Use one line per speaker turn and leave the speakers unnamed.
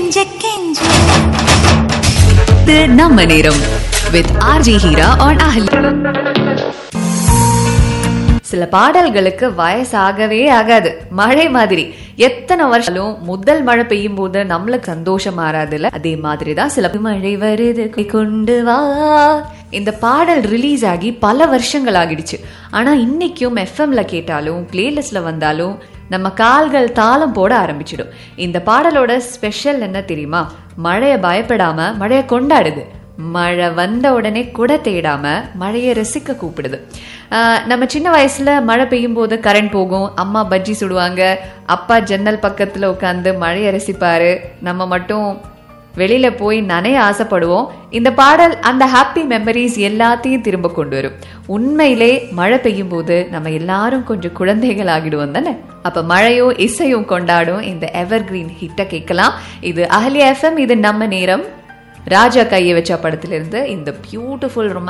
கெஞ்ச கெஞ்ச
இது நம்ம நேரம் வித் ஆர்ஜி ஹீரா ஆன் அஹலி சில பாடல்களுக்கு வயசாகவே ஆகாது மழை மாதிரி எத்தனை வருஷம் முதல் மழை பெய்யும் போது நம்மளுக்கு சந்தோஷம் மாறாதுல்ல அதே மாதிரி தான் சில மழை வருது கொண்டு வா இந்த பாடல் ரிலீஸ் ஆகி பல வருஷங்கள் ஆகிடுச்சு ஆனா இன்னைக்கும் எஃப்எம்ல கேட்டாலும் பிளேலிஸ்ட்ல வந்தாலும் நம்ம கால்கள் தாளம் போட ஆரம்பிச்சிடும் இந்த பாடலோட ஸ்பெஷல் என்ன தெரியுமா மழைய பயப்படாம மழைய கொண்டாடுது மழை வந்த உடனே கூட தேடாம மழையை ரசிக்க கூப்பிடுது ஆஹ் நம்ம சின்ன வயசுல மழை பெய்யும் போது கரண்ட் போகும் அம்மா பஜ்ஜி சுடுவாங்க அப்பா ஜன்னல் பக்கத்துல உட்காந்து மழையை ரசிப்பாரு நம்ம மட்டும் வெளியில போய் நனைய ஆசைப்படுவோம் இந்த பாடல் அந்த ஹாப்பி மெமரிஸ் எல்லாத்தையும் திரும்ப கொண்டு வரும் உண்மையிலே மழை பெய்யும் போது நம்ம எல்லாரும் கொஞ்சம் குழந்தைகள் ஆகிடுவோம் தானே அப்ப மழையும் இசையும் கொண்டாடும் இந்த எவர் கிரீன் ஹிட்ட கேட்கலாம் இது அஹலியா எஃப்எம் இது நம்ம நேரம் ராஜா கையை வச்ச படத்திலிருந்து இந்த பியூட்டிஃபுல்